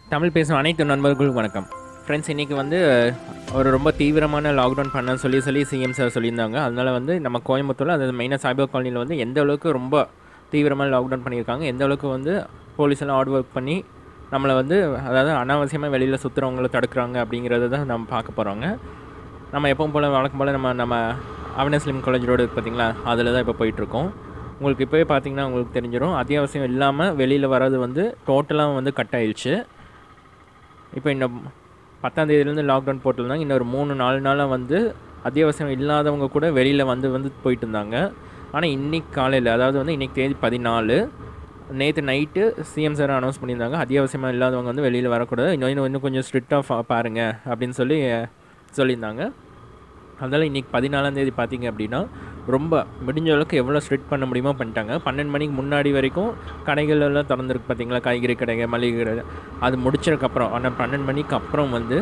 தமிழ் பேசும் அனைத்து நண்பர்களுக்கும் வணக்கம் ஃப்ரெண்ட்ஸ் இன்றைக்கி வந்து ஒரு ரொம்ப தீவிரமான லாக்டவுன் பண்ண சொல்லி சொல்லி சிஎம் சார் சொல்லியிருந்தாங்க அதனால் வந்து நம்ம கோயம்புத்தூரில் அது மெயினாக சைபர் காலனியில் வந்து எந்த அளவுக்கு ரொம்ப தீவிரமாக லாக்டவுன் பண்ணியிருக்காங்க எந்த அளவுக்கு வந்து போலீஸ் எல்லாம் ஹார்ட் ஒர்க் பண்ணி நம்மளை வந்து அதாவது அனாவசியமாக வெளியில் சுற்றுறவங்கள தடுக்கிறாங்க அப்படிங்கிறத தான் நம்ம பார்க்க போகிறோங்க நம்ம எப்பவும் போல் வழக்கம் போல் நம்ம நம்ம அவனஸ்லிம் காலேஜ் ரோடு பார்த்தீங்களா அதில் தான் இப்போ போயிட்டுருக்கோம் உங்களுக்கு இப்போவே பார்த்தீங்கன்னா உங்களுக்கு தெரிஞ்சிடும் அத்தியாவசியம் இல்லாமல் வெளியில் வர்றது வந்து டோட்டலாக வந்து கட் ஆயிடுச்சு இப்போ இந்த பத்தாம் தேதியிலேருந்து லாக்டவுன் போட்டிருந்தாங்க இன்னொரு மூணு நாலு நாளாக வந்து அத்தியாவசியம் இல்லாதவங்க கூட வெளியில் வந்து வந்து போயிட்டு இருந்தாங்க ஆனால் இன்னைக்கு காலையில் அதாவது வந்து இன்றைக்கி தேதி பதினாலு நேற்று நைட்டு சிஎம் சார் அனௌன்ஸ் பண்ணியிருந்தாங்க அத்தியாவசியமாக இல்லாதவங்க வந்து வெளியில் வரக்கூடாது இன்னும் இன்னும் இன்னும் கொஞ்சம் ஸ்ட்ரிக்டாக பாருங்கள் அப்படின்னு சொல்லி சொல்லியிருந்தாங்க அதனால் இன்றைக்கி பதினாலாந்தேதி பார்த்தீங்க அப்படின்னா ரொம்ப முடிஞ்ச அளவுக்கு எவ்வளோ ஸ்ட்ரிக்ட் பண்ண முடியுமோ பண்ணிட்டாங்க பன்னெண்டு மணிக்கு முன்னாடி வரைக்கும் கடைகள் எல்லாம் திறந்துருக்கு பார்த்தீங்களா காய்கறி கடைகள் மளிகை கடை அது முடிச்சதுக்கப்புறம் ஆனால் பன்னெண்டு மணிக்கு அப்புறம் வந்து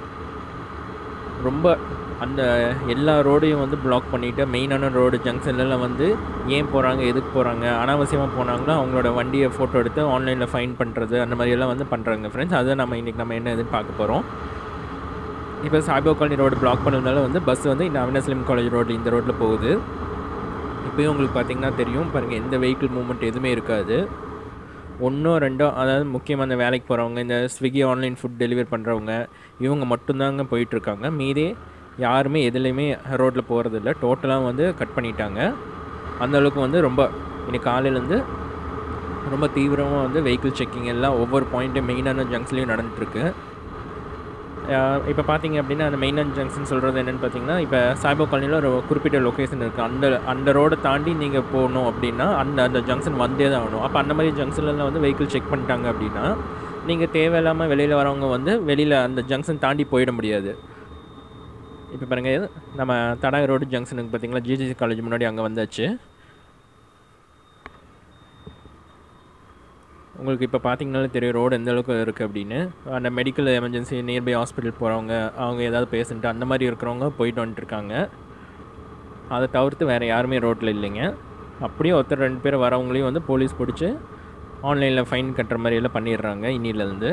ரொம்ப அந்த எல்லா ரோடையும் வந்து பிளாக் பண்ணிவிட்டு மெயினான ரோடு ஜங்ஷன்லலாம் வந்து ஏன் போகிறாங்க எதுக்கு போகிறாங்க அனாவசியமாக போனாங்கன்னா அவங்களோட வண்டியை ஃபோட்டோ எடுத்து ஆன்லைனில் ஃபைன் பண்ணுறது அந்த மாதிரியெல்லாம் வந்து பண்ணுறாங்க ஃப்ரெண்ட்ஸ் அதை நம்ம இன்றைக்கி நம்ம என்ன எதுன்னு பார்க்க போகிறோம் இப்போ சாய்பா காலனி ரோடு பிளாக் பண்ணதுனால வந்து பஸ் வந்து இந்த அவினாஸ்லிம் காலேஜ் ரோடு இந்த ரோட்டில் போகுது இப்போயும் உங்களுக்கு பார்த்தீங்கன்னா தெரியும் பாருங்கள் எந்த வெஹிக்கிள் மூவ்மெண்ட் எதுவுமே இருக்காது ஒன்றோ ரெண்டோ அதாவது முக்கியமாக அந்த வேலைக்கு போகிறவங்க இந்த ஸ்விக்கி ஆன்லைன் ஃபுட் டெலிவரி பண்ணுறவங்க இவங்க மட்டும்தாங்க போயிட்டுருக்காங்க மீதி யாருமே எதுலேயுமே ரோட்டில் போகிறதில்ல டோட்டலாக வந்து கட் பண்ணிட்டாங்க அந்தளவுக்கு வந்து ரொம்ப இன்னைக்கு காலையிலேருந்து ரொம்ப தீவிரமாக வந்து வெஹிக்கிள் செக்கிங் எல்லாம் ஒவ்வொரு பாயிண்ட்டு மெயினான ஜங்ஷன்லேயும் நடந்துட்டுருக்கு இப்போ பார்த்தீங்க அப்படின்னா அந்த மெயினான ஜங்ஷன் சொல்கிறது என்னென்னு பார்த்தீங்கன்னா இப்போ சாய்பா காலனியில் ஒரு குறிப்பிட்ட லொக்கேஷன் இருக்குது அந்த அந்த ரோடை தாண்டி நீங்கள் போகணும் அப்படின்னா அந்த அந்த ஜங்ஷன் வந்தே தான் ஆகணும் அப்போ அந்த மாதிரி ஜங்ஷன்லலாம் வந்து வெஹிக்கிள் செக் பண்ணிட்டாங்க அப்படின்னா நீங்கள் தேவையில்லாமல் வெளியில் வரவங்க வந்து வெளியில் அந்த ஜங்ஷன் தாண்டி போயிட முடியாது இப்போ பாருங்கள் நம்ம தடாக ரோடு ஜங்ஷனுக்கு பார்த்தீங்களா ஜிஜிசி காலேஜ் முன்னாடி அங்கே வந்தாச்சு உங்களுக்கு இப்போ பார்த்தீங்கனாலே தெரியும் ரோடு எந்த அளவுக்கு இருக்குது அப்படின்னு அந்த மெடிக்கல் எமர்ஜென்சி நியர்பை ஹாஸ்பிட்டல் போகிறவங்க அவங்க ஏதாவது பேஷண்ட்டு அந்த மாதிரி இருக்கிறவங்க போயிட்டு வந்துட்டுருக்காங்க அதை தவிர்த்து வேறு யாருமே ரோட்டில் இல்லைங்க அப்படியே ஒருத்தர் ரெண்டு பேர் வரவங்களையும் வந்து போலீஸ் பிடிச்சி ஆன்லைனில் ஃபைன் கட்டுற மாதிரி எல்லாம் பண்ணிடுறாங்க இன்னிலேருந்து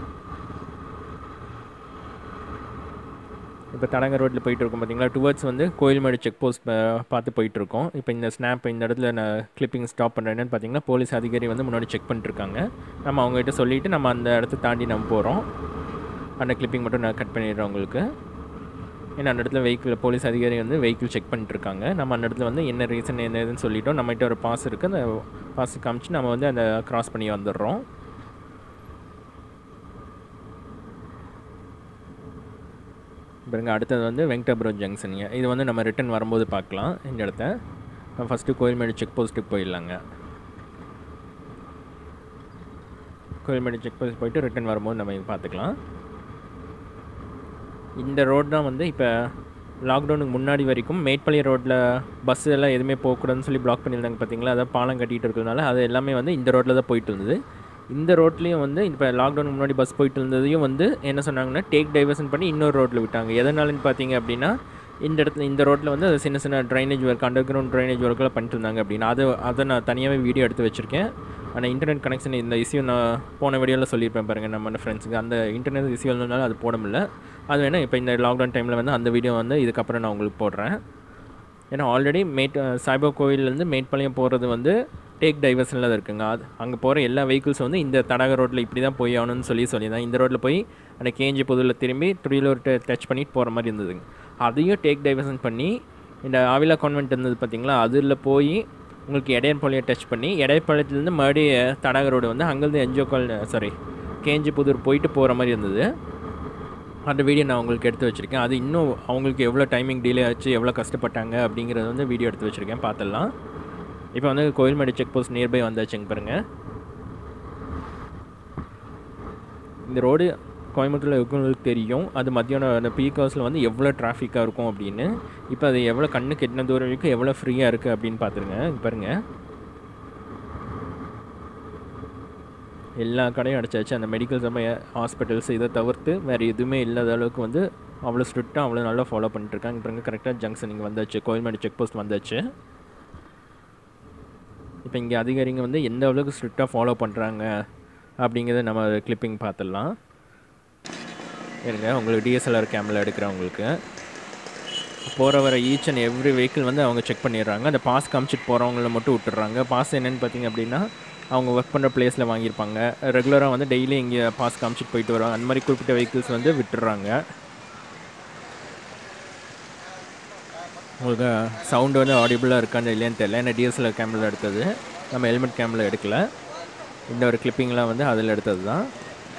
இப்போ தடங்க ரோட்டில் போயிட்டு இருக்கோம் பார்த்தீங்களா டுவர்ட்ஸ் வந்து கோயில்மேடு செக் போஸ்ட் பார்த்து போயிட்டுருக்கோம் இப்போ இந்த ஸ்னாப் இந்த இடத்துல நான் கிளிப்பிங் ஸ்டாப் பண்ணுறேன்னு பார்த்தீங்கன்னா போலீஸ் அதிகாரி வந்து முன்னாடி செக் பண்ணிட்டுருக்காங்க நம்ம அவங்ககிட்ட சொல்லிவிட்டு நம்ம அந்த இடத்த தாண்டி நம்ம போகிறோம் அந்த கிளிப்பிங் மட்டும் நான் கட் பண்ணிடுறேன் உங்களுக்கு ஏன்னா அந்த இடத்துல வெஹிக்கிள் போலீஸ் அதிகாரி வந்து வெஹிக்கிள் செக் பண்ணிட்டுருக்காங்க நம்ம அந்த இடத்துல வந்து என்ன ரீசன் என்ன ஏதுன்னு சொல்லிட்டோம் நம்மகிட்ட ஒரு பாஸ் இருக்குது அந்த பாஸ் காமிச்சு நம்ம வந்து அந்த க்ராஸ் பண்ணி வந்துடுறோம் பாருங்க அடுத்தது வந்து வெங்கடாபுரம் ஜங்ஷனுங்க இது வந்து நம்ம ரிட்டன் வரும்போது பார்க்கலாம் இந்த இடத்த ஃபஸ்ட்டு கோயில்மேடு செக் போஸ்ட்டுக்கு போயிடலாங்க கோயில்மேடு செக் போஸ்ட் போயிட்டு ரிட்டன் வரும்போது நம்ம இது பார்த்துக்கலாம் இந்த ரோடு தான் வந்து இப்போ லாக்டவுனுக்கு முன்னாடி வரைக்கும் மேட்பாளையம் ரோட்டில் பஸ் எல்லாம் எதுவுமே போகக்கூடாதுன்னு சொல்லி பிளாக் பண்ணியிருந்தாங்க பார்த்தீங்களா அதாவது பாலம் கட்டிகிட்டு இருக்கிறதுனால அது எல்லாமே வந்து இந்த ரோட்டில் தான் போயிட்டு இருந்தது இந்த ரோட்லேயும் வந்து இப்போ லாக்டவுனுக்கு முன்னாடி பஸ் போயிட்டு இருந்ததையும் வந்து என்ன சொன்னாங்கன்னா டேக் டைவர்ஷன் பண்ணி இன்னொரு ரோட்டில் விட்டாங்க எதனாலன்னு பார்த்தீங்க அப்படின்னா இந்த இடத்துல இந்த ரோட்டில் வந்து அது சின்ன சின்ன drainage work underground drainage ஒர்க்கெல்லாம் பண்ணிட்டு இருந்தாங்க அப்படின்னா அதை அதை நான் தனியாகவே வீடியோ எடுத்து வச்சுருக்கேன் ஆனால் இன்டர்நெட் கனெக்ஷன் இந்த இஷ்யூ நான் போன வீடியோவில் சொல்லியிருப்பேன் பாருங்கள் நம்ம ஃப்ரெண்ட்ஸுக்கு அந்த இன்டர்நெட் இஷ்யூ இருந்ததுனால அது போட முடியல அது வேணால் இப்போ இந்த லாக்டவுன் டைமில் வந்து அந்த வீடியோ வந்து இதுக்கப்புறம் நான் உங்களுக்கு போடுறேன் ஏன்னா ஆல்ரெடி மேட் சாய்பா கோயிலேருந்து மேட்பாளையம் போகிறது வந்து டேக் டைவர்ஷனில் தான் இருக்குங்க அது அங்கே போகிற எல்லா வெஹிக்கிள்ஸ் வந்து இந்த தடக ரோட்டில் இப்படி தான் போய் ஆகணும்னு சொல்லி சொல்லியிருந்தேன் இந்த ரோட்டில் போய் அந்த கேஞ்சி புதுவில் திரும்பி துடியில் டச் பண்ணிட்டு போகிற மாதிரி இருந்ததுங்க அதையும் டேக் டைவர்ஷன் பண்ணி இந்த ஆவிலா கான்வென்ட் இருந்தது பார்த்தீங்களா அதில் போய் உங்களுக்கு இடையப்பாளையை டச் பண்ணி இடையப்பாளையத்துலேருந்து மறுபடியும் தடக ரோடு வந்து அங்கேருந்து என்ஜோகால் சாரி கேஞ்சி புதூர் போயிட்டு போகிற மாதிரி இருந்தது அந்த வீடியோ நான் உங்களுக்கு எடுத்து வச்சுருக்கேன் அது இன்னும் அவங்களுக்கு எவ்வளோ டைமிங் டிலே ஆச்சு எவ்வளோ கஷ்டப்பட்டாங்க அப்படிங்கிறத வந்து வீடியோ எடுத்து வச்சுருக்கேன் பார்த்துடலாம் இப்போ வந்து கோயில்மேடு செக் போஸ்ட் நியர்பை வந்தாச்சுங்க பாருங்கள் இந்த ரோடு கோயம்புத்தூரில் இருக்கவங்களுக்கு தெரியும் அது மத்தியானம் அந்த பீக் ஹவர்ஸில் வந்து எவ்வளோ டிராஃபிக்காக இருக்கும் அப்படின்னு இப்போ அது எவ்வளோ கண்ணுக்கு எட்டின தூரம் வரைக்கும் எவ்வளோ ஃப்ரீயாக இருக்குது அப்படின்னு பார்த்துருங்க பாருங்கள் எல்லா கடையும் அடைச்சாச்சு அந்த மெடிக்கல் சமய ஹாஸ்பிட்டல்ஸ் இதை தவிர்த்து வேறு எதுவுமே இல்லாத அளவுக்கு வந்து அவ்வளோ ஸ்ட்ரிக்டாக அவ்வளோ நல்லா ஃபாலோ பண்ணிட்டுருக்காங்க பாருங்க கரெக்டாக ஜங்ஷன் இங்கே வந்தாச்சு கோயில்மேடு செக் போஸ்ட் வந்தாச்சு இப்போ இங்கே அதிகாரிங்க வந்து எந்த அளவுக்கு ஸ்ட்ரிக்டாக ஃபாலோ பண்ணுறாங்க அப்படிங்கிறத நம்ம கிளிப்பிங் பார்த்துடலாம் இருங்க உங்களுக்கு டிஎஸ்எல்ஆர் கேமில் எடுக்கிறவங்களுக்கு போகிற வர ஈச் அண்ட் எவ்ரி வெஹிக்கிள் வந்து அவங்க செக் பண்ணிடுறாங்க அந்த பாஸ் காமிச்சிட்டு போகிறவங்கள மட்டும் விட்டுறாங்க பாஸ் என்னென்னு பார்த்தீங்க அப்படின்னா அவங்க ஒர்க் பண்ணுற பிளேஸில் வாங்கியிருப்பாங்க ரெகுலராக வந்து டெய்லி இங்கே பாஸ் காமிச்சிட்டு போயிட்டு வருவாங்க அந்த மாதிரி குறிப்பிட்ட வெஹிக்கிள்ஸ் வந்து விட்டுறாங்க உங்களுக்கு சவுண்டு வந்து ஆடிபிளாக இருக்கான்னு இல்லையான்னு தெரியல ஏன்னா டிஎஸ்எல்ஆர் கேமரில் எடுத்தது நம்ம ஹெல்மெட் கேமரில் எடுக்கல இந்த ஒரு கிளிப்பிங்லாம் வந்து அதில் எடுத்தது தான்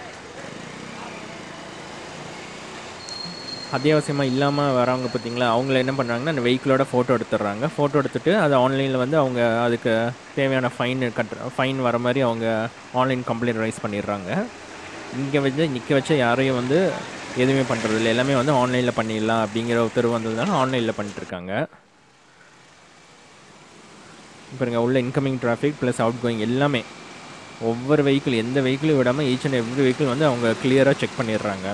அத்தியாவசியமாக இல்லாமல் வரவங்க பார்த்தீங்களா அவங்கள என்ன பண்ணுறாங்கன்னா அந்த வெஹிக்கிளோட ஃபோட்டோ எடுத்துடுறாங்க ஃபோட்டோ எடுத்துகிட்டு அது ஆன்லைனில் வந்து அவங்க அதுக்கு தேவையான ஃபைன் கட்ட ஃபைன் வர மாதிரி அவங்க ஆன்லைன் கம்ப்ளைண்ட் ரைஸ் பண்ணிடுறாங்க இங்கே வந்து நிற்க வச்ச யாரையும் வந்து எதுவுமே பண்ணுறது இல்லை எல்லாமே வந்து ஆன்லைனில் பண்ணிடலாம் அப்படிங்கிற உத்தரவு வந்ததுனால ஆன்லைனில் பண்ணிட்டுருக்காங்க பாருங்க உள்ள incoming traffic plus outgoing எல்லாமே ஒவ்வொரு வெஹிக்கிள் எந்த வெஹிக்கிளும் விடாமல் ஈச் அண்ட் எவ்ரி வெஹிக்கிள் வந்து அவங்க கிளியராக செக் பண்ணிடுறாங்க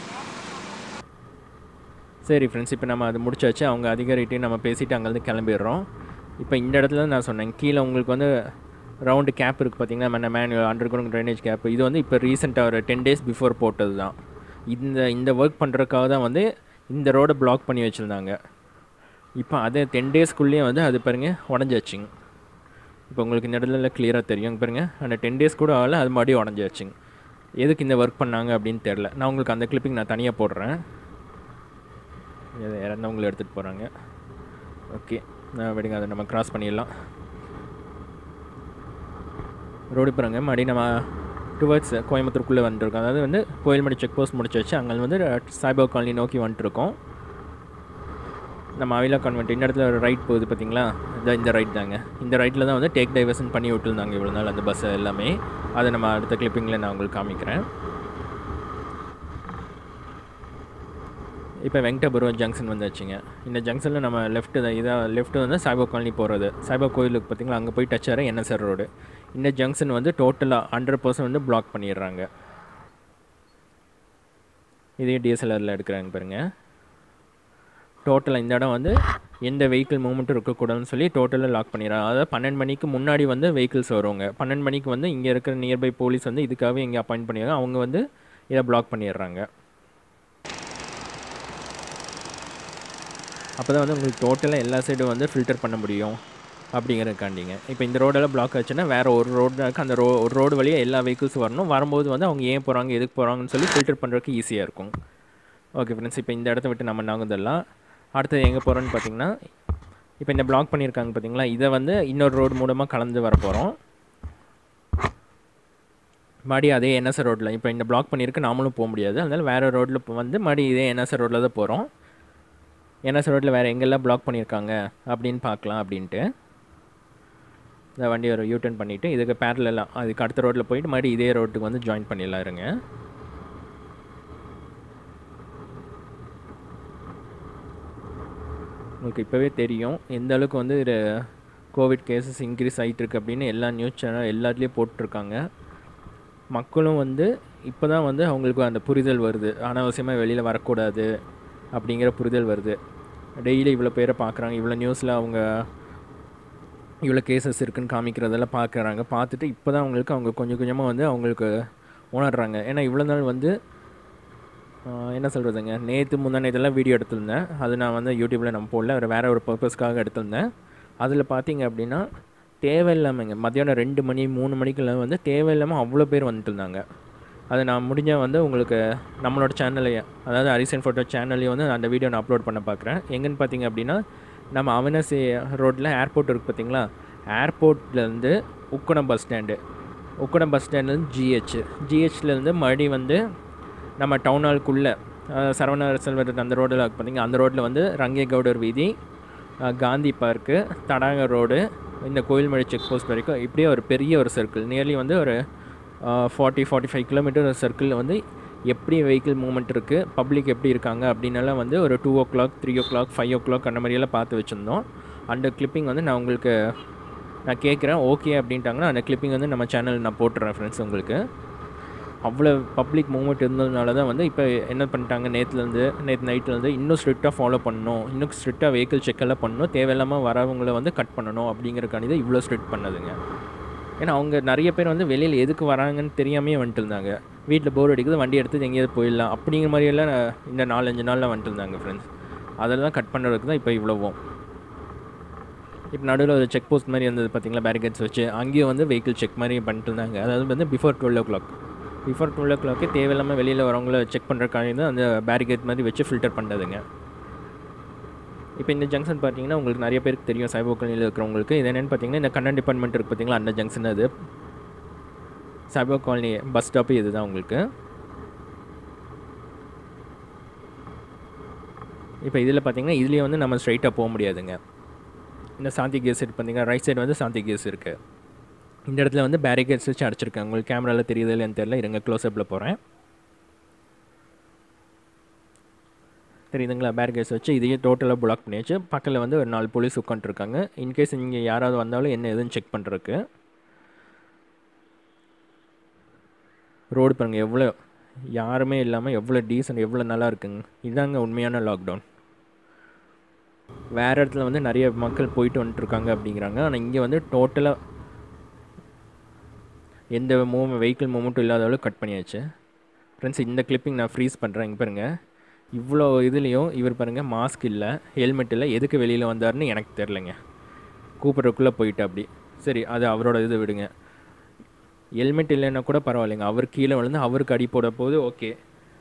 சரி ஃப்ரெண்ட்ஸ் இப்போ நம்ம அது முடிச்சாச்சு அவங்க அதிகாரிகிட்டையும் நம்ம பேசிவிட்டு அங்கேருந்து கிளம்பிடுறோம் இப்போ இந்த இடத்துல நான் சொன்னேன் கீழே உங்களுக்கு வந்து ரவுண்டு கேப் இருக்குது பார்த்தீங்கன்னா நம்ம manual underground drainage gap இது வந்து இப்போ ரீசெண்டாக ஒரு டென் டேஸ் பிஃபோர் போட்டது தான் இந்த இந்த ஒர்க் பண்ணுறதுக்காக தான் வந்து இந்த ரோடை பிளாக் பண்ணி வச்சுருந்தாங்க இப்போ அதே டென் டேஸ்க்குள்ளேயே வந்து அது பாருங்கள் உடஞ்சாச்சுங்க இப்போ உங்களுக்கு இந்த இடத்துல கிளியராக தெரியும் இங்க பாருங்க அந்த டென் டேஸ் கூட ஆகல அது மறுபடியும் உடஞ்சாச்சுங்க எதுக்கு இந்த ஒர்க் பண்ணாங்க அப்படின்னு தெரில நான் உங்களுக்கு அந்த கிளிப்பிங் நான் தனியாக போடுறேன் இதை இறந்தவங்களை எடுத்துகிட்டு போகிறாங்க ஓகே நான் விடுங்க அதை நம்ம கிராஸ் பண்ணிடலாம் ரோடு போகிறாங்க மறுபடியும் நம்ம டுவர்ட்ஸ் கோயம்புத்தூருக்குள்ளே வந்துருக்கோம் அதாவது வந்து கோயில்மடி செக் போஸ்ட் முடிச்சாச்சு அங்கே வந்து சாய்பாபா காலனி நோக்கி வந்துட்டுருக்கோம் நம்ம அவிலா கான்வென்ட் இந்த இடத்துல ஒரு ரைட் போகுது பார்த்தீங்களா இந்த இந்த ரைட் தாங்க இந்த ரைட்டில் தான் வந்து டேக் டைவர்ஷன் பண்ணி விட்டுருந்தாங்க இவ்வளோ நாள் அந்த பஸ்ஸை எல்லாமே அதை நம்ம அடுத்த கிளிப்பிங்கில் நான் உங்களுக்கு காமிக்கிறேன் இப்போ வெங்கடபுரம் ஜங்ஷன் வந்தாச்சுங்க இந்த ஜங்ஷனில் நம்ம லெஃப்ட்டு தான் இதாக லெஃப்ட்டு வந்து சாய்பாபா காலனி போகிறது சாய்பாபா கோயிலுக்கு பார்த்தீங்களா அங்கே போய் டச் ஆகிற என்எஸ்ஆர் ரோடு இந்த ஜங்ஷன் வந்து டோட்டலாக ஹண்ட்ரட் பர்சன்ட் வந்து பிளாக் பண்ணிடுறாங்க இதே டிஎஸ்எல்ஆரில் எடுக்கிறாங்க பாருங்கள் டோட்டலாக இந்த இடம் வந்து எந்த வெஹிக்கிள் மூவ்மெண்ட்டும் இருக்கக்கூடாதுன்னு சொல்லி டோட்டலாக லாக் பண்ணிடுறாங்க அதாவது பன்னெண்டு மணிக்கு முன்னாடி வந்து வெஹிக்கிள்ஸ் வருவாங்க பன்னெண்டு மணிக்கு வந்து இங்கே இருக்கிற நியர்பை போலீஸ் வந்து இதுக்காகவே இங்கே அப்பாயிண்ட் பண்ணிடுறாங்க அவங்க வந்து இதை பிளாக் பண்ணிடுறாங்க அப்போ தான் வந்து உங்களுக்கு டோட்டலாக எல்லா சைடும் வந்து ஃபில்டர் பண்ண முடியும் அப்படிங்கிறதுக்காண்டிங்க இப்போ இந்த ரோடெல்லாம் பிளாக் ஆச்சுன்னா வேறு ஒரு ரோடு இருக்குது அந்த ரோ ஒரு ரோடு வழியாக எல்லா வெஹிக்கிள்ஸும் வரணும் வரும்போது வந்து அவங்க ஏன் போகிறாங்க எதுக்கு போகிறாங்கன்னு சொல்லி ஃபில்டர் பண்ணுறதுக்கு ஈஸியாக இருக்கும் ஓகே ஃப்ரெண்ட்ஸ் இப்போ இந்த இடத்த விட்டு நம்ம நகர்ந்துடலாம் அடுத்தது எங்கே போகிறோன்னு பார்த்தீங்கன்னா இப்போ இந்த பிளாக் பண்ணியிருக்காங்க பார்த்தீங்களா இதை வந்து இன்னொரு ரோடு மூலமாக கலந்து வர போகிறோம் மறுபடியும் அதே என்எஸ்ஆர் ரோட்டில் இப்போ இந்த பிளாக் பண்ணியிருக்கு நாமளும் போக முடியாது அதனால் வேறு ரோட்டில் வந்து மறுபடியும் இதே என்எஸ்ஆர் ரோட்டில் தான் போகிறோம் என்எஸ்ஆர் ரோட்டில் வேறு எங்கெல்லாம் பிளாக் பண்ணியிருக்காங்க அப்படின்னு பார்க்கலாம் அப்படின்ட்டு இந்த வண்டி ஒரு யூட்டர்ன் பண்ணிவிட்டு இதுக்கு பேரலாம் அதுக்கு அடுத்த ரோட்டில் போயிட்டு மறுபடியும் இதே ரோட்டுக்கு வந்து ஜாயின் பண்ணிடலாம் இருங்க உங்களுக்கு இப்போவே தெரியும் எந்த அளவுக்கு வந்து இது கோவிட் கேசஸ் இன்க்ரீஸ் ஆகிட்டு இருக்கு அப்படின்னு எல்லா நியூஸ் சேனல் எல்லாத்துலேயும் போட்டிருக்காங்க மக்களும் வந்து இப்போ தான் வந்து அவங்களுக்கு அந்த புரிதல் வருது அனாவசியமாக வெளியில் வரக்கூடாது அப்படிங்கிற புரிதல் வருது டெய்லி இவ்வளோ பேரை பார்க்குறாங்க இவ்வளோ நியூஸில் அவங்க இவ்வளோ கேசஸ் இருக்குன்னு காமிக்கிறதெல்லாம் பார்க்குறாங்க பார்த்துட்டு இப்போ தான் அவங்களுக்கு அவங்க கொஞ்சம் கொஞ்சமாக வந்து அவங்களுக்கு உணர்றாங்க ஏன்னா இவ்வளோ நாள் வந்து ஆஹ், என்ன சொல்கிறதுங்க நேற்று முந்தா நேற்றுலாம் வீடியோ எடுத்திருந்தேன் அது நான் வந்து யூடியூப்பில் நம்ம போடல ஒரு வேறு ஒரு பர்பஸ்க்காக எடுத்திருந்தேன் அதில் பார்த்தீங்க அப்படின்னா தேவையில்லாமங்க மத்தியானம் ரெண்டு மணி மூணு மணிக்கெல்லாம் வந்து தேவையில்லாமல் அவ்வளோ பேர் வந்துட்டு இருந்தாங்க அது நான் முடிஞ்சால் வந்து உங்களுக்கு நம்மளோட சேனல்லையே அதாவது அரிசன் ஃபோட்டோ சேனல்லையும் வந்து அந்த வீடியோ நான் அப்லோட் பண்ண பார்க்குறேன் எங்கன்னு பார்த்தீங்க அப்படின்னா நம்ம அவனசி ரோட்டில் ஏர்போர்ட் இருக்குது பார்த்தீங்களா ஏர்போர்ட்லேருந்து Ukkadam bus stand Ukkadam bus ஸ்டாண்ட்லேருந்து ஜிஹெச் ஜிஹெச்லேருந்து மறுபடியும் வந்து நம்ம டவுன் ஹால்குள்ளே சரவண செல்வர் அந்த ரோடில் பார்த்தீங்க அந்த ரோட்டில் வந்து ரங்கே கவுடர் வீதி அஹ், காந்தி பார்க்கு தடாக ரோடு இந்த கோயில்மழை செக் போஸ்ட் வரைக்கும் இப்படியே ஒரு பெரிய ஒரு சர்க்கிள் நியர்லி வந்து ஒரு ஃபார்ட்டி ஃபார்ட்டி ஃபைவ் கிலோமீட்டர் சர்க்கிளில் வந்து எப்படி வெஹிக்கிள் மூவ்மெண்ட் இருக்குது பப்ளிக் எப்படி இருக்காங்க அப்படின்னெல்லாம் வந்து ஒரு two o'clock three o'clock five o'clock அந்த மாதிரியெல்லாம் பார்த்து வச்சுருந்தோம் அந்த கிளிப்பிங் வந்து நான் உங்களுக்கு நான் கேட்குறேன் ஓகே அப்படின்ட்டாங்கன்னா அந்த கிளிப்பிங் வந்து நம்ம சேனல் நான் போட்டுறேன் ஃப்ரெண்ட்ஸ் உங்களுக்கு அவ்வளோ பப்ளிக் மூவ்மெண்ட் இருந்ததுனால தான் வந்து இப்போ என்ன பண்ணிட்டாங்க நேற்றுலேருந்து நேற்று நைட்லேருந்து இன்னும் ஸ்ட்ரிக்டாக ஃபாலோ பண்ணணும் இன்னும் ஸ்ட்ரிக்டாக வெஹிக்கிள் செக்கெல்லாம் பண்ணணும் தேவையில்லாமல் வரவங்கள வந்து கட் பண்ணணும் அப்படிங்கிறக்காண்டி தான் இவ்வளோ ஸ்ட்ரிக்ட் பண்ணதுங்க ஏன்னா அவங்க நிறைய பேர் வந்து வெளியில் எதுக்கு வராங்கன்னு தெரியாமே வந்துட்டு இருந்தாங்க வீட்டில் போர் அடிக்குது வண்டி எடுத்து எங்கேயாவது போயிடலாம் அப்படிங்கிற மாதிரியெல்லாம் இந்த நாலஞ்சு நாளில் வந்துட்டு இருந்தாங்க ஃப்ரெண்ட்ஸ் அதெல்லாம் கட் பண்ணுறதுக்கு தான் இப்போ இவ்வளோவும் இப்போ நடுவில் ஒரு செக் போஸ்ட் மாதிரி இருந்தது பார்த்தீங்களா பேரிகேட்ஸ் வச்சு அங்கேயும் வந்து வெஹிக்கிள் செக் மாதிரி பண்ணிட்டு இருந்தாங்க அதாவது வந்து before twelve o'clock before twelve ஓ கிளாக்கே தேவையில்லாமல் வெளியில் வரவங்கள செக் பண்ணுறக்காக தான் அந்த பேரிகேட் மாதிரி வச்சு ஃபில்டர் பண்ணுறதுங்க இப்போ இந்த ஜங்ஷன் பார்த்தீங்கன்னா உங்களுக்கு நிறைய பேருக்கு தெரியும் சைபோ காலனியில் இருக்கிறவங்களுக்கு இது என்னென்னு பார்த்தீங்கன்னா இந்த கண்ணன் டிபார்ட்மெண்ட் இருக்குது பார்த்தீங்களா அந்த ஜங்ஷன் அது சைபோ காலனி பஸ் ஸ்டாப்பு இதுதான் உங்களுக்கு இப்போ இதில் பார்த்தீங்கன்னா இதுலேயே வந்து நம்ம ஸ்ட்ரைட்டாக போக முடியாதுங்க இந்த சாந்தி கேஸ் இருக்கு பார்த்தீங்கன்னா ரைட் சைடு வந்து சாந்தி கேஸ் இருக்குது இந்த இடத்துல வந்து பேரிகேட்ஸ் வச்சு அடிச்சிருக்கேன் உங்களுக்கு கேமராவில் தெரியுது இல்லைன்னு தெரியல இருங்க க்ளோஸ்அப்பில் போகிறேன் தெரியுதுங்களா பேரிகேட்ஸ் வச்சு இதையே டோட்டலாக பிளாக் பண்ணியாச்சு பக்கத்தில் வந்து ஒரு நாலு போலீஸ் உட்காந்துருக்காங்க இன்கேஸ் இங்கே யாராவது வந்தாலும் என்ன எதுன்னு செக் பண்ணுறதுக்கு ரோடு பாருங்கள் எவ்வளோ யாருமே இல்லாமல் எவ்வளோ டீசன்ட் எவ்வளோ நல்லா இருக்குங்க இதாங்க உண்மையான லாக்டவுன் வேறு இடத்துல வந்து நிறைய மக்கள் போயிட்டு வந்துட்டுருக்காங்க அப்படிங்கிறாங்க ஆனால் இங்கே வந்து டோட்டலாக எந்த மூவ் வெஹிக்கிள் மூமெண்ட்டும் இல்லாத அளவுக்கு கட் பண்ணியாச்சு ஃப்ரெண்ட்ஸ் இந்த கிளிப்பிங் நான் ஃப்ரீஸ் பண்ணுறேன் இங்கே பாருங்கள் இவ்வளோ இதுலேயும் இவர் பாருங்கள் மாஸ்க் இல்லை ஹெல்மெட் இல்லை எதுக்கு வெளியில் வந்தாருன்னு எனக்கு தெரிலங்க கூப்பிட்றதுக்குள்ளே போயிட்டு அப்படி சரி அது அவரோட இது விடுங்க ஹெல்மெட் இல்லைன்னா கூட பரவாயில்லைங்க அவர் கீழே விழுந்து அவருக்கு அடி போட போது ஓகே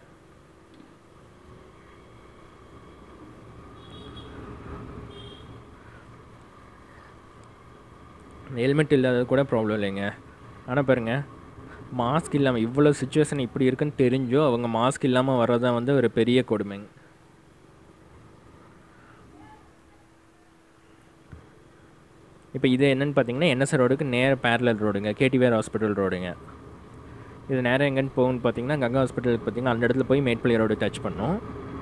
ஹெல்மெட் இல்லாதது கூட ப்ராப்ளம் இல்லைங்க ஆனால் பாருங்கள் மாஸ்க் இல்லாமல் இவ்வளோ சுச்சுவேஷன் இப்படி இருக்குன்னு தெரிஞ்சோ அவங்க மாஸ்க் இல்லாமல் வர்றதான் வந்து ஒரு பெரிய கொடுமைங்க இப்போ இது என்னென்னு பார்த்தீங்கன்னா என்எஸ்ஆர் ரோடுக்கு நேர பேரலல் ரோடுங்க கேடிவிஆர் ஹாஸ்பிட்டல் ரோடுங்க இது நேரம் எங்கேன்னு போகும்னு பார்த்தீங்கன்னா கங்கா ஹாஸ்பிட்டலுக்கு பார்த்தீங்கன்னா அந்த இடத்துல போய் மேட்பள்ளி ரோடு டச் பண்ணும்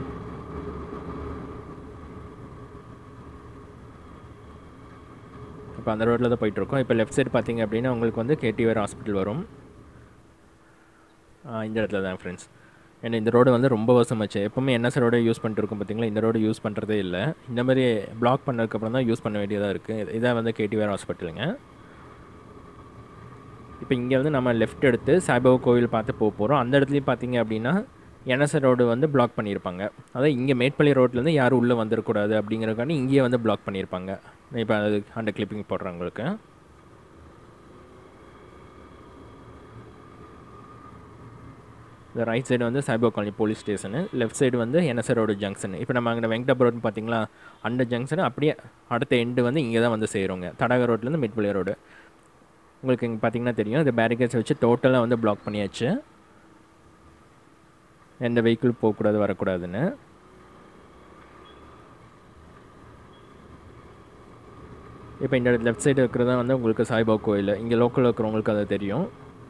இப்போ அந்த ரோட்டில் தான் போயிட்டுருக்கோம் இப்போ லெஃப்ட் சைடு பார்த்தீங்க அப்படின்னா உங்களுக்கு வந்து கேடிஆர் ஹாஸ்பிட்டல் வரும் இந்த இடத்துல தான் ஃப்ரெண்ட்ஸ் ஏன்னா இந்த ரோடு வந்து ரொம்ப வருஷமாச்சு எப்போவுமே என்எஸ் ரோடு யூஸ் பண்ணிட்டு இருக்கோம் பார்த்தீங்களா இந்த ரோடு யூஸ் பண்ணுறதே இல்லை இந்த மாதிரி பிளாக் பண்ணதுக்கப்புறம் தான் யூஸ் பண்ண வேண்டியதாக இருக்குது இதான் வந்து கேடிஆர் ஹாஸ்பிட்டலுங்க இப்போ இங்கே வந்து நம்ம லெஃப்ட் எடுத்து சாய்பாபா கோவில் பார்த்து போக போகிறோம் அந்த இடத்துலையும் பார்த்தீங்க அப்படின்னா என்எஸ்ஆர் ரோடு வந்து பிளாக் பண்ணியிருப்பாங்க அதாவது இங்கே மேட்பள்ளி ரோட்லேருந்து யாரும் உள்ளே வந்துடக்கூடாது அப்படிங்கிறக்காண்டி இங்கேயே வந்து பிளாக் பண்ணியிருப்பாங்க இப்போ அது அந்த கிளிப்பிங் போடுறேன் உங்களுக்கு இந்த ரைட் சைடு வந்து சைபோ colony police station left side வந்து என்எஸ்ஆர் ரோடு ஜங்ஷன் இப்போ நம்ம அங்கே வெங்கடாபுரம் பார்த்தீங்களா அந்த ஜங்ஷன் அப்படியே அடுத்த எண்டு வந்து இங்கே தான் வந்து சேருங்க தடாக ரோட்லேருந்து மேட்பள்ளி ரோடு உங்களுக்கு இங்கே பார்த்தீங்கன்னா தெரியும் இந்த பேரிகேட்ஸ் வச்சு டோட்டலாக வந்து பிளாக் பண்ணியாச்சு எந்த வெஹிக்கிள் போகக்கூடாது வரக்கூடாதுன்னு இப்போ இந்த லெஃப்ட் சைடு இருக்கிறது தான் வந்து உங்களுக்கு சாய்பாபா கோயில் இங்கே லோக்கலில் இருக்கிறவங்களுக்கு அது தெரியும்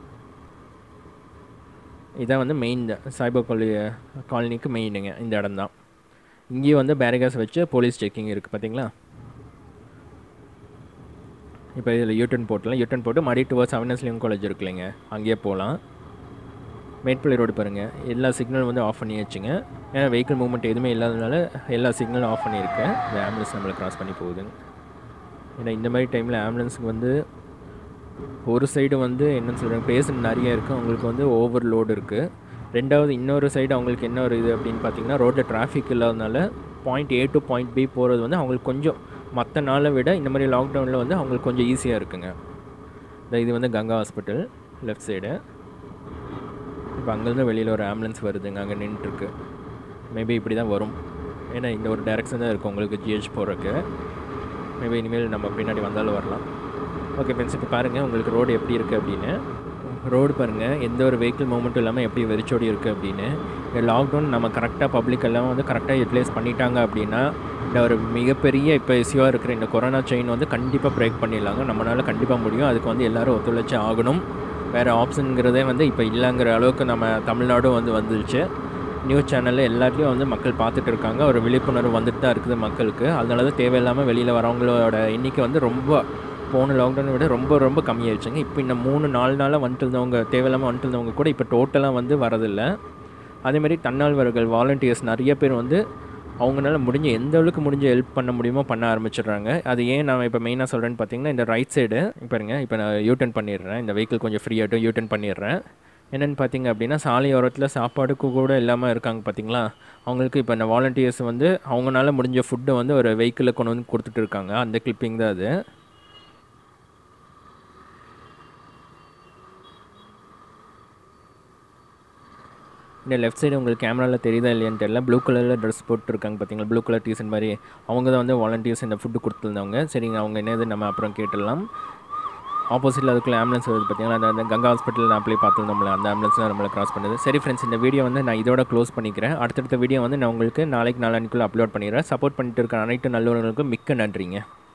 இதான் வந்து மெயின் சாய்பாபா கோயில் காலனிக்கு மெயினுங்க இந்த இடம் தான் இங்கேயும் வந்து பேரிகாஸ் வச்சு போலீஸ் செக்கிங் இருக்குது பார்த்தீங்களா இப்போ இதில் யூட்டன் போட்டலாம் யூட்டன் போட்டு மறுபடி டுவர்ஸ் அவினஸ்லியம் காலேஜ் இருக்கு இல்லைங்க அங்கேயே போகலாம் மேட்பள்ளி ரோடு பாருங்கள் எல்லா சிக்னலும் வந்து ஆஃப் பண்ணி வச்சுங்க ஏன்னா வெஹிக்கிள் மூவ்மெண்ட் எதுவுமே இல்லாதனால எல்லா சிக்னலும் ஆஃப் பண்ணியிருக்கேன் இந்த ஆம்புலன்ஸ் நம்மளை க்ராஸ் பண்ணி போகுதுங்க ஏன்னா இந்த மாதிரி டைமில் ஆம்புலன்ஸுக்கு வந்து ஒரு சைடு வந்து என்னன்னு சொல்கிறாங்க பேஷண்ட் நிறைய இருக்குது அவங்களுக்கு வந்து ஓவர் லோடு இருக்குது ரெண்டாவது இன்னொரு சைடு அவங்களுக்கு என்ன ஒரு இது அப்படின்னு பார்த்தீங்கன்னா ரோட்டில் டிராஃபிக் இல்லாதனால point A to point B போகிறது வந்து அவங்களுக்கு கொஞ்சம் மற்ற நாளை விட இந்த மாதிரி லாக்டவுனில் வந்து அவங்களுக்கு கொஞ்சம் ஈஸியாக இருக்குங்க இந்த இது வந்து கங்கா ஹாஸ்பிட்டல் லெஃப்ட் சைடு இப்போ அங்கேருந்து வெளியில் ஒரு ஆம்புலன்ஸ் வருதுங்க அங்கே நின்றுட்டுருக்கு மேபி இப்படி தான் வரும் ஏன்னா இந்த ஒரு டேரெக்ஷன் தான் இருக்கும் உங்களுக்கு ஜிஹெச் போகிறதுக்கு மேபி இனிமேல் நம்ம பின்னாடி வந்தாலும் வரலாம் ஓகே ஃப்ரெண்ட்ஸ் இப்போ பாருங்கள் உங்களுக்கு ரோடு எப்படி இருக்குது அப்படின்னு ரோடு பாருங்கள் எந்த ஒரு வெஹிக்கிள் மூமெண்ட்டும் இல்லாமல் எப்படி வெறிச்சோடி இருக்குது அப்படின்னு இந்த லாக்டவுன் நம்ம கரெக்டாக பப்ளிக் எல்லாம் வந்து கரெக்டாக யூட்டிலைஸ் பண்ணிட்டாங்க அப்படின்னா இந்த ஒரு மிகப்பெரிய இப்போ இஷ்யூவாக இருக்கிற இந்த கொரோனா செயின் வந்து கண்டிப்பாக பிரேக் பண்ணிடலாங்க நம்மளால் கண்டிப்பாக முடியும் அதுக்கு வந்து எல்லோரும் ஒத்துழைச்சி ஆகணும் வேறு ஆப்ஷனுங்கிறதே வந்து இப்போ இல்லைங்கிற அளவுக்கு நம்ம தமிழ்நாடும் வந்து வந்துருச்சு நியூஸ் சேனலில் எல்லாத்துலேயும் வந்து மக்கள் பார்த்துட்டு இருக்காங்க ஒரு விழிப்புணர்வு வந்துட்டு தான் இருக்குது மக்களுக்கு அதனால தான் தேவையில்லாமல் வெளியில் வரவங்களோட எண்ணிக்கை வந்து ரொம்ப போன லாக்டவுனை விட ரொம்ப ரொம்ப கம்மியாயிடுச்சுங்க இப்போ இந்த மூணு நாலு நாளாக வந்துட்டு இருந்தவங்க தேவையில்லாமல் வந்துட்டு இருந்தவங்க கூட இப்போ டோட்டலாக வந்து வரதில்லை அதேமாதிரி தன்னால்வர்கள் வாலண்டியர்ஸ் நிறைய பேர் வந்து அவங்களால முடிஞ்ச எந்த அளவுக்கு முடிஞ்ச ஹெல்ப் பண்ண முடியுமோ பண்ண ஆரம்பிச்சிடுறாங்க அது ஏன் நான் இப்போ மெயினாக சொல்கிறேன்னு பார்த்தீங்கன்னா இந்த ரைட் சைடு பாருங்க இப்போ நான் யூட்டன் பண்ணிடுறேன் இந்த வெஹிக்கிள் கொஞ்சம் ஃப்ரீயாகட்டும் யூட்டன் பண்ணிடுறேன் என்னென்னு பார்த்தீங்க அப்படின்னா சாலையோரத்தில் சாப்பாடுக்கு கூட இல்லாமல் இருக்காங்க பார்த்தீங்களா அவங்களுக்கு இப்போ இந்த வாலண்டியர்ஸ் வந்து அவங்களால முடிஞ்ச ஃபுட்டை வந்து ஒரு வெஹிக்கிளில் கொண்டு வந்து கொடுத்துட்டு இருக்காங்க அந்த கிளிப்பிங் தான் அது இந்த லெஃப்ட் சைடு உங்களுக்கு கேமராவில் தெரியுதா இல்லையான்னு தெரியல ப்ளூ கலரில் ட்ரெஸ் போட்டுருக்காங்க பார்த்தீங்களா ப்ளூ கலர் டீசன் மாதிரி அவங்க தான் வந்து வாலண்டியர்ஸ் இந்த ஃபுட்டு கொடுத்துருந்தவங்க சரிங்க அவங்க என்னது நம்ம அப்புறம் கேட்டுடலாம் ஆப்போசிட்டில் அதுக்குள்ள ஆம்புலன்ஸ் வருது பார்த்தீங்களா அந்த அந்த கங்கா ஹாஸ்பிட்டல் நான் அப்படியே பார்த்துருந்தோம்ல அந்த ஆம்புலன்ஸ்லாம் நம்மளை கிராஸ் பண்ணுது சரி ஃப்ரெண்ட்ஸ் இந்த வீடியோ வந்து நான் இதோட க்ளோஸ் பண்ணிக்கிறேன் அடுத்தடுத்த வீடியோ வந்து நான் உங்களுக்கு நாளைக்கு நாளானிக்குள்ளே அப்லோட் பண்ணிடுறேன் சப்போர்ட் பண்ணிட்டு இருக்க அனைத்து நல்லவர்களுக்கும் மிக்க நன்றிங்க